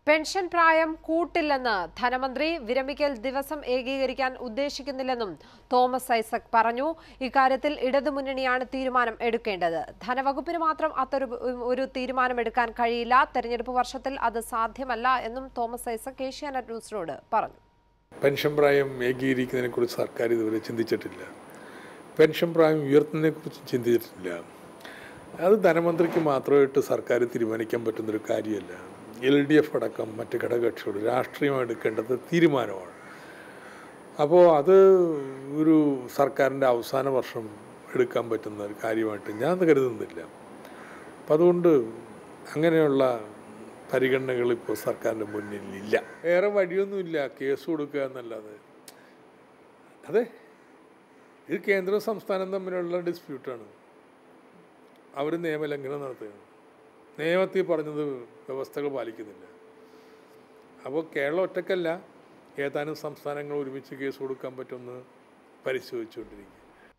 Pension പ്രായം കൂട്ടില്ലെന്ന് ധനമന്ത്രി വിരമിക്കൽ ദിവസം ഏകീകരിക്കാൻ ഉദ്ദേശിക്കുന്നില്ലെന്നും തോമസ് ഐസക് പറഞ്ഞു ഇക്കാര്യത്തിൽ ഇടതുമുന്നണിയാണ് തീരുമാനം എടുക്കേണ്ടത് ധനവകുപ്പിന് മാത്രം അത്തൊരു ഒരു തീരുമാനമെടുക്കാൻ കഴിയില്ല തെരഞ്ഞെടുപ്പ് വർഷത്തിൽ അത് സാധ്യമല്ല എന്നും തോമസ് ഐസക് ഏഷ്യാനെറ്റ് ന്യൂസിനോട് പറഞ്ഞു പെൻഷൻ പ്രായം ഏകീകരിക്കുന്നതിനെക്കുറിച്ച് സർക്കാർ ഇതുവരെ ചിന്തിച്ചിട്ടില്ല പെൻഷൻ പ്രായം ഉയർത്തുന്നതിനെക്കുറിച്ച് ചിന്തിച്ചിട്ടില്ല അത് ധനമന്ത്രിക്ക് മാത്രമായിട്ട് സർക്കാർ തീരുമാനിക്കാൻ പറ്റുന്നൊരു കാര്യമല്ല എൽ ഡി എഫ് അടക്കം മറ്റ് ഘടകകക്ഷിയോട് രാഷ്ട്രീയം എടുക്കേണ്ടത് തീരുമാനമാണ് അപ്പോൾ അത് ഒരു സർക്കാരിൻ്റെ അവസാന വർഷം എടുക്കാൻ പറ്റുന്ന ഒരു കാര്യമായിട്ട് ഞാൻ കരുതുന്നില്ല അപ്പം അതുകൊണ്ട് അങ്ങനെയുള്ള പരിഗണനകൾ ഇപ്പോൾ സർക്കാരിൻ്റെ മുന്നിൽ ഇല്ല വേറെ വഴിയൊന്നുമില്ല കേസ് കൊടുക്കുക എന്നല്ലാതെ അതെ ഇത് കേന്ദ്രവും സംസ്ഥാനം തമ്മിലുള്ള ഡിസ്പ്യൂട്ടാണ് അവർ നിയമലംഘനം നടത്തുകയാണ് നിയമത്തിൽ പറഞ്ഞത് വ്യവസ്ഥകൾ പാലിക്കുന്നില്ല അപ്പോൾ കേരളം ഒറ്റക്കല്ല ഏതാനും സംസ്ഥാനങ്ങൾ ഒരുമിച്ച് കേസ് കൊടുക്കാൻ പറ്റുമെന്ന് പരിശോധിച്ചുകൊണ്ടിരിക്കുക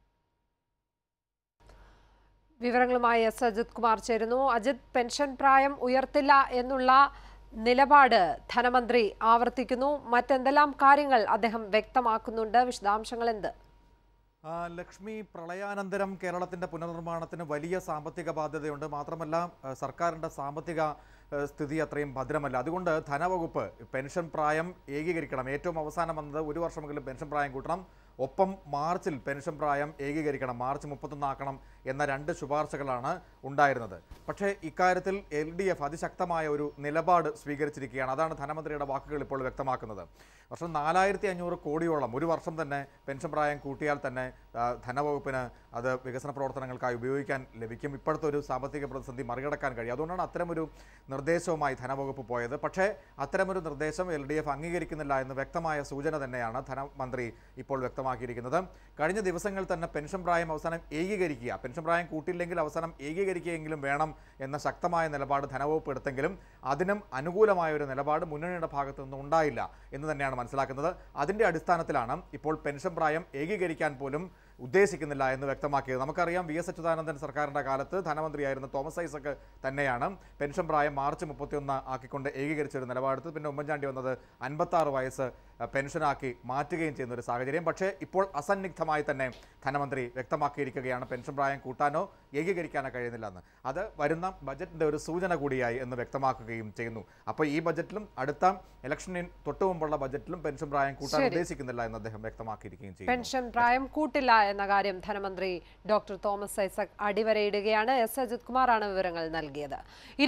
വിവരങ്ങളുമായി എസ് അജിത് കുമാർ ചേരുന്നു അജിത് പെൻഷൻ പ്രായം ഉയർത്തില്ല എന്നുള്ള നിലപാട് ധനമന്ത്രി ആവർത്തിക്കുന്നു മറ്റെന്തെല്ലാം കാര്യങ്ങൾ അദ്ദേഹം വ്യക്തമാക്കുന്നുണ്ട് വിശദാംശങ്ങൾ എന്ത് ആ, ലക്ഷ്മി പ്രളയാനന്തരം കേരളത്തിന്റെ പുനർനിർമ്മാണത്തിന് വലിയ സാമ്പത്തിക ബാധ്യതയുണ്ട് മാത്രമല്ല ആ, സർക്കാരിന്റെ സാമ്പത്തിക ആ, സ്ഥിതി അത്രയും ഭദ്രമല്ല അതുകൊണ്ട് ധനവകുപ്പ് പെൻഷൻ പ്രായം ഏകീകരിക്കണം ഏറ്റവും അവസാനം വന്നത് ഒരു വർഷമെങ്കിലും പെൻഷൻ പ്രായം കൂട്ടണം ഒപ്പം മാർച്ചിൽ പെൻഷൻ പ്രായം ഏകീകരിക്കണം മാർച്ച് മുപ്പത്തൊന്നാക്കണം എന്ന രണ്ട് ശുപാർശകളാണ് ഉണ്ടായിരുന്നത് പക്ഷേ ഇക്കാര്യത്തിൽ എൽ ഡി എഫ് അതിശക്തമായ ഒരു നിലപാട് സ്വീകരിച്ചിരിക്കുകയാണ് അതാണ് ധനമന്ത്രിയുടെ വാക്കുകൾ ഇപ്പോൾ വ്യക്തമാക്കുന്നത് വർഷം നാലായിരത്തി അഞ്ഞൂറ് കോടിയോളം ഒരു വർഷം തന്നെ പെൻഷൻ പ്രായം കൂട്ടിയാൽ തന്നെ ആ, ധനവകുപ്പിന് അത് വികസന പ്രവർത്തനങ്ങൾക്കായി ഉപയോഗിക്കാൻ ലഭിക്കും ഇപ്പോഴത്തെ ഒരു സാമ്പത്തിക പ്രതിസന്ധി മറികടക്കാൻ കഴിയും അതുകൊണ്ടാണ് അത്തരമൊരു നിർദ്ദേശവുമായി ധനവകുപ്പ് പോയത് പക്ഷേ അത്തരമൊരു നിർദ്ദേശം എൽ ഡി എഫ് അംഗീകരിക്കുന്നില്ല എന്ന് വ്യക്തമായ സൂചന തന്നെയാണ് ധനമന്ത്രി ഇപ്പോൾ വ്യക്തമാക്കിയിരിക്കുന്നത് കഴിഞ്ഞ ദിവസങ്ങളിൽ തന്നെ പെൻഷൻ പ്രായം അവസാനം ഏകീകരിക്കുക പെൻഷൻ പ്രായം കൂട്ടിയില്ലെങ്കിൽ അവസാനം ഏകീകരിക്കുകയെങ്കിലും വേണം എന്ന ശക്തമായ നിലപാട് ധനവകുപ്പ് എടുത്തെങ്കിലും അതിനും അനുകൂലമായ ഒരു നിലപാട് മുന്നണിയുടെ ഭാഗത്തു നിന്ന് ഉണ്ടായില്ല എന്ന് തന്നെയാണ് മനസ്സിലാക്കുന്നത് അതിൻ്റെ അടിസ്ഥാനത്തിലാണ് ഇപ്പോൾ പെൻഷൻ പ്രായം ഏകീകരിക്കാൻ പോലും ഉദ്ദേശിക്കുന്നില്ല എന്ന് വ്യക്തമാക്കിയത് നമുക്കറിയാം വി എസ് അച്യുതാനന്ദൻ സർക്കാരിൻ്റെ കാലത്ത് ധനമന്ത്രിയായിരുന്ന തോമസ് ഐസക് തന്നെയാണ് പെൻഷൻ പ്രായം മാർച്ച് മുപ്പത്തിയൊന്ന് ആക്കിക്കൊണ്ട് ഏകീകരിച്ച ഒരു നിലപാടെടുത്ത് പിന്നെ ഉമ്മൻചാണ്ടി വന്നത് അൻപത്താറ് വയസ്സ് അഹ്, പെൻഷനാക്കി മാറ്റുകയും ചെയ്യുന്ന ഒരു സാഹചര്യം പക്ഷേ ഇപ്പോൾ അസന്നിഗ്ധമായി തന്നെ ധനമന്ത്രി വ്യക്തമാക്കിയിരിക്കുകയാണ് പെൻഷൻ പ്രായം കൂട്ടാനോ ഏകീകരിക്കാനോ കഴിയുന്നില്ല എന്ന് അത് വരുന്ന ബജറ്റിൻ്റെ ഒരു സൂചന കൂടിയായി എന്ന് വ്യക്തമാക്കുകയും ചെയ്യുന്നു അപ്പോൾ ഈ ബജറ്റിലും അടുത്ത ഇലക്ഷനിൽ തൊട്ടു മുമ്പുള്ള ബജറ്റിലും പെൻഷൻ പ്രായം കൂട്ടാൻ ശരി. ഉദ്ദേശിക്കുന്നില്ല എന്ന് അദ്ദേഹം വ്യക്തമാക്കിയിരിക്കുകയും ചെയ്യുന്നു പെൻഷൻ പ്രായം കൂട്ടില്ല എന്ന കാര്യം ധനമന്ത്രി ഡോക്ടർ തോമസ് ഐസക് അടിവരയിടുകയാണ് എസ് അജിത് കുമാറാണ് വിവരങ്ങൾ നൽകിയത്